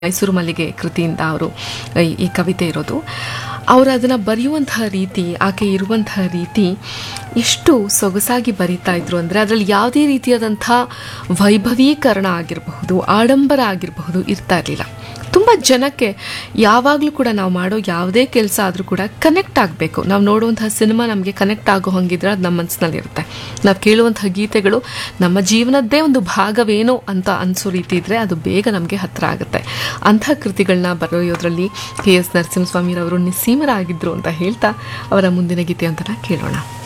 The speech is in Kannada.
ಮೈಸೂರು ಮಲ್ಲಿಗೆ ಕೃತಿಯಿಂದ ಅವರು ಈ- ಈ ಕವಿತೆ ಇರೋದು ಅವರು ಅದನ್ನು ಬರೆಯುವಂತಹ ರೀತಿ ಆಕೆ ಇರುವಂತಹ ರೀತಿ ಎಷ್ಟು ಸೊಗಸಾಗಿ ಬರೀತಾ ಇದ್ರು ಅಂದರೆ ಅದರಲ್ಲಿ ಯಾವುದೇ ರೀತಿಯಾದಂಥ ವೈಭವೀಕರಣ ಆಗಿರಬಹುದು ಆಡಂಬರ ಆಗಿರಬಹುದು ಇರ್ತಾ ಇರಲಿಲ್ಲ ತುಂಬ ಜನಕ್ಕೆ ಯಾವಾಗಲೂ ಕೂಡ ನಾವು ಮಾಡೋ ಯಾವುದೇ ಕೆಲಸ ಆದರೂ ಕೂಡ ಕನೆಕ್ಟ್ ಆಗಬೇಕು ನಾವು ನೋಡುವಂತಹ ಸಿನಿಮಾ ನಮಗೆ ಕನೆಕ್ಟ್ ಆಗೋ ಹಂಗಿದ್ರೆ ಅದು ನಮ್ಮ ಮನಸ್ಸಿನಲ್ಲಿರುತ್ತೆ ನಾವು ಕೇಳುವಂತಹ ಗೀತೆಗಳು ನಮ್ಮ ಜೀವನದ್ದೇ ಒಂದು ಭಾಗವೇನೋ ಅಂತ ಅನಿಸೋ ರೀತಿ ಇದ್ದರೆ ಅದು ಬೇಗ ನಮಗೆ ಹತ್ತಿರ ಆಗುತ್ತೆ ಅಂಥ ಕೃತಿಗಳನ್ನ ಬರೆಯೋದ್ರಲ್ಲಿ ಕೆ ಎಸ್ ನರಸಿಂಹಸ್ವಾಮಿರವರು ನಿಸ್ಸೀಮರಾಗಿದ್ದರು ಅಂತ ಹೇಳ್ತಾ ಅವರ ಮುಂದಿನ ಗೀತೆ ಅಂತ ಕೇಳೋಣ